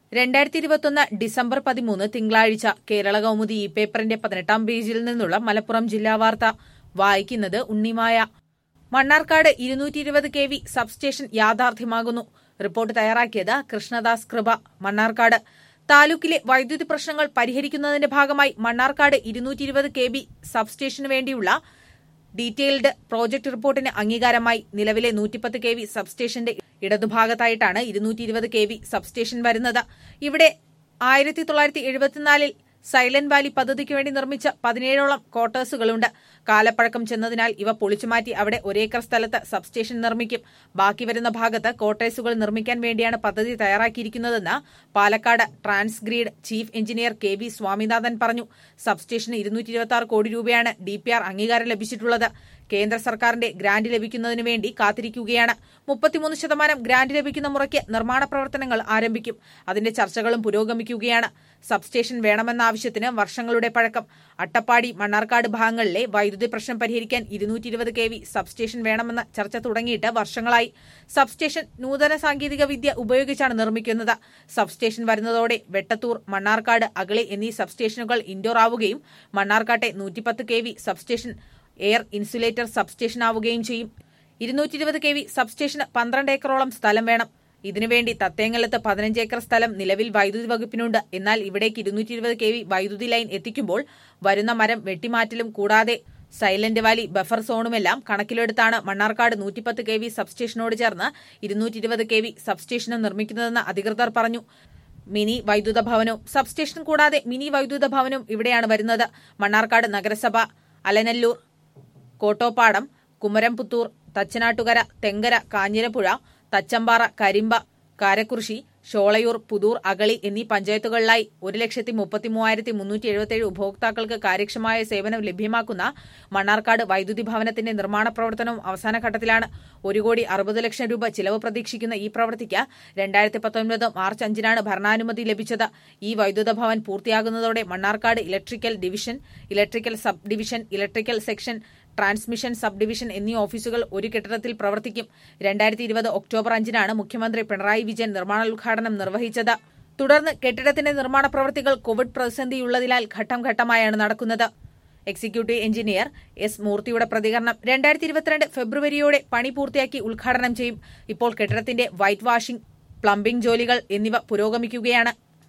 രണ്ടായിരത്തി ഇരുപത്തൊന്ന് ഡിസംബർ പതിമൂന്ന് തിങ്കളാഴ്ച കേരള കൗമുദി ഈ പേപ്പറിന്റെ പതിനെട്ടാം പേജിൽ നിന്നുള്ള മലപ്പുറം ജില്ലാ വാർത്ത വായിക്കുന്നത് ഉണ്ണിമായ മണ്ണാർക്കാട് ഇരുന്നൂറ്റി ഇരുപത് കെ വി സബ്സ്റ്റേഷൻ യാഥാർത്ഥ്യമാകുന്നു റിപ്പോർട്ട് തയ്യാറാക്കിയത് കൃഷ്ണദാസ് കൃപ മണ്ണാർക്കാട് താലൂക്കിലെ വൈദ്യുതി പ്രശ്നങ്ങൾ പരിഹരിക്കുന്നതിന്റെ ഭാഗമായി മണ്ണാർക്കാട് ഇരുന്നൂറ്റി ഇരുപത് കെ ബി സബ്സ്റ്റേഷന് വേണ്ടിയുള്ള ഡീറ്റെയിൽഡ് പ്രോജക്ട് റിപ്പോർട്ടിന് അംഗീകാരമായി നിലവിലെ നൂറ്റിപ്പത്ത് കെ വി സബ്സ്റ്റേഷന്റെ ഇടതുഭാഗത്തായിട്ടാണ് ഇരുന്നൂറ്റി ഇരുപത് കെ വി സബ്സ്റ്റേഷൻ വരുന്നത് ഇവിടെ ആയിരത്തി തൊള്ളായിരത്തി എഴുപത്തിനാലിൽ സൈലന്റ് വാലി പദ്ധതിക്ക് വേണ്ടി നിർമ്മിച്ച പതിനേഴോളം ക്വാർട്ടേഴ്സുകളുണ്ട് കാലപ്പഴക്കം ചെന്നതിനാൽ ഇവ പൊളിച്ചുമാറ്റി അവിടെ ഒരേക്കർ സ്ഥലത്ത് സബ്സ്റ്റേഷൻ നിർമ്മിക്കും ബാക്കി വരുന്ന ഭാഗത്ത് ക്വാർട്ടേഴ്സുകൾ നിർമ്മിക്കാൻ വേണ്ടിയാണ് പദ്ധതി തയ്യാറാക്കിയിരിക്കുന്നതെന്ന് Palakkad transgrid chief engineer K V Swaminathan പറഞ്ഞു സബ്സ്റ്റേഷന് ഇരുന്നൂറ്റി ഇരുപത്തി ആറ് കോടി രൂപയാണ് ഡി പി ആർ അംഗീകാരം ലഭിച്ചിട്ടുള്ളത് കേന്ദ്ര സർക്കാരിന്റെ ഗ്രാന്റ് ലഭിക്കുന്നതിന് വേണ്ടി കാത്തിരിക്കുകയാണ് മുപ്പത്തിമൂന്ന് ശതമാനം ഗ്രാന്റ് ലഭിക്കുന്ന മുറയ്ക്ക് നിർമ്മാണ പ്രവർത്തനങ്ങൾ ആരംഭിക്കും അതിന്റെ ചർച്ചകളും പുരോഗമിക്കുകയാണ് സബ്സ്റ്റേഷൻ വേണമെന്ന ആവശ്യത്തിന് വർഷങ്ങളുടെ പഴക്കം അട്ടപ്പാടി മണ്ണാർക്കാട് ഭാഗങ്ങളിലെ വൈദ്യുതി പ്രശ്നം പരിഹരിക്കാൻ ഇരുന്നൂറ്റി ഇരുപത് കെ വി സബ്സ്റ്റേഷൻ വേണമെന്ന ചർച്ച തുടങ്ങിയിട്ട് വർഷങ്ങളായി സബ്സ്റ്റേഷൻ നൂതന സാങ്കേതിക വിദ്യ ഉപയോഗിച്ചാണ് നിർമ്മിക്കുന്നത് സബ്സ്റ്റേഷൻ വരുന്നതോടെ വെട്ടത്തൂർ മണ്ണാർക്കാട് അഗളി എന്നീ സബ്സ്റ്റേഷനുകൾ ഇൻഡോർ ആവുകയും മണ്ണാർക്കാട്ടെ നൂറ്റിപ്പത്ത് K V substation air insulator substation ആവുകയും ചെയ്യും ഇരുന്നൂറ്റി ഇരുപത് കെ വി സബ്സ്റ്റേഷന് പന്ത്രണ്ട് ഏക്കറോളം സ്ഥലം വേണം ഇതിനുവേണ്ടി തത്തേങ്ങലത്ത് പതിനഞ്ച് ഏക്കർ സ്ഥലം നിലവിൽ വൈദ്യുതി വകുപ്പിനുണ്ട് എന്നാൽ ഇവിടേക്ക് ഇരുന്നൂറ്റി ഇരുപത് കെ വി വൈദ്യുതി ലൈൻ എത്തിക്കുമ്പോൾ വരുന്ന മരം വെട്ടിമാറ്റലും കൂടാതെ സൈലന്റ് വാലി ബഫർ സോണുമെല്ലാം കണക്കിലെടുത്താണ് മണ്ണാർക്കാട് നൂറ്റിപ്പത്ത് കെ വി സബ്സ്റ്റേഷനോട് ചേർന്ന് ഇരുന്നൂറ്റി ഇരുപത് കെ വി സ്റ്റേഷനും നിർമ്മിക്കുന്നതെന്ന് അധികൃതർ പറഞ്ഞു മിനി വൈദ്യുത ഭവനവും സബ്സ്റ്റേഷൻ കൂടാതെ മിനി വൈദ്യുത ഭവനവും ഇവിടെയാണ് വരുന്നത് മണ്ണാർക്കാട് നഗരസഭ അലനല്ലൂർ കോട്ടോപ്പാടം കുമരംപുത്തൂർ തച്ചനാട്ടുകര തെങ്കര കാഞ്ഞിരപ്പുഴ തച്ചമ്പാറ കരിമ്പ കാരക്കുറിശി ഷോളയൂർ പുതൂർ അകളി എന്നീ പഞ്ചായത്തുകളിലായി ഒരു ലക്ഷത്തി മുപ്പത്തി മൂവായിരത്തി മുന്നൂറ്റി എഴുപത്തിയേഴ് ഉപഭോക്താക്കൾക്ക് കാര്യക്ഷമമായ സേവനം ലഭ്യമാക്കുന്ന മണ്ണാർക്കാട് വൈദ്യുതി ഭവനത്തിന്റെ നിർമ്മാണ പ്രവർത്തനവും അവസാന ഘട്ടത്തിലാണ് ഒരു കോടി അറുപത് ലക്ഷം രൂപ ചിലവ് പ്രതീക്ഷിക്കുന്ന ഈ പ്രവൃത്തിക്ക് രണ്ടായിരത്തി പത്തൊൻപത് മാർച്ച് അഞ്ചിനാണ് ഭരണാനുമതി ലഭിച്ചത് ഈ വൈദ്യുത ഭവൻ പൂർത്തിയാകുന്നതോടെ Mannarkkad electrical division electrical sub division electrical section transmission sub division എന്നീ ഓഫീസുകൾ ഒരു കെട്ടിടത്തിൽ പ്രവർത്തിക്കും രണ്ടായിരത്തി ഇരുപത് ഒക്ടോബർ അഞ്ചിനാണ് മുഖ്യമന്ത്രി പിണറായി വിജയൻ നിർമ്മാണോദ്ഘാടനം നിർവഹിച്ചത് തുടർന്ന് കെട്ടിടത്തിന്റെ നിർമ്മാണ പ്രവൃത്തികൾ കോവിഡ് പ്രതിസന്ധിയുള്ളതിനാൽ ഘട്ടം ഘട്ടമായാണ് നടക്കുന്നത് എക്സിക്യൂട്ടീവ് എഞ്ചിനീയർ എസ് മൂർത്തിയുടെ പ്രതികരണം രണ്ടായിരത്തി ഇരുപത്തിരണ്ട് ഫെബ്രുവരിയോടെ പണി പൂർത്തിയാക്കി ഉദ്ഘാടനം ചെയ്യും ഇപ്പോൾ കെട്ടിടത്തിന്റെ വൈറ്റ് വാഷിംഗ് പ്ലംബിംഗ് ജോലികൾ എന്നിവ പുരോഗമിക്കുകയാണ്